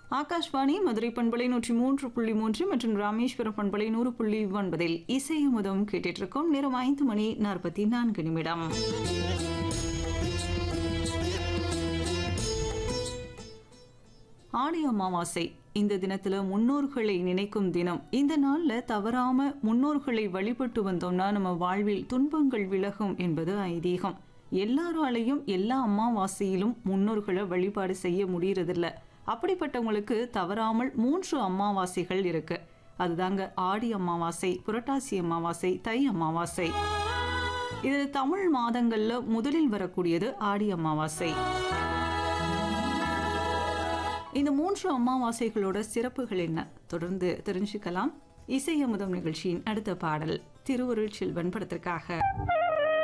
ஆகாஷ்வாணி மதுரை பண்பலை நூற்றி மூன்று புள்ளி மூன்று மற்றும் ராமேஸ்வரம் பண்பலை நூறு புள்ளி ஒன்பதில் இசையமுதம் கேட்டுட்டு இருக்கோம் நேரம் ஐந்து மணி நாற்பத்தி நான்கு நிமிடம் ஆடி அமாவாசை இந்த தினத்துல முன்னோர்களை நினைக்கும் தினம் இந்த நாள்ல தவறாம முன்னோர்களை வழிபட்டு வந்தோம்னா நம்ம வாழ்வில் துன்பங்கள் விலகும் என்பது ஐதீகம் எல்லாராலையும் எல்லா அமாவாசையிலும் முன்னோர்களை வழிபாடு செய்ய முடியறதில்ல அப்படிப்பட்டவங்களுக்கு தவறாமல் மூன்று அமாவாசைகள் இருக்கு அதுதாங்க ஆடி அமாவாசை புரட்டாசி அமாவாசை தை அமாவாசை இது தமிழ் மாதங்கள்ல முதலில் வரக்கூடியது ஆடி அமாவாசை இந்த மூன்று அமாவாசைகளோட சிறப்புகள் என்ன தொடர்ந்து தெரிஞ்சுக்கலாம் இசையமுதம் நிகழ்ச்சியின் அடுத்த பாடல் திருவருள் செல்வன் படத்திற்காக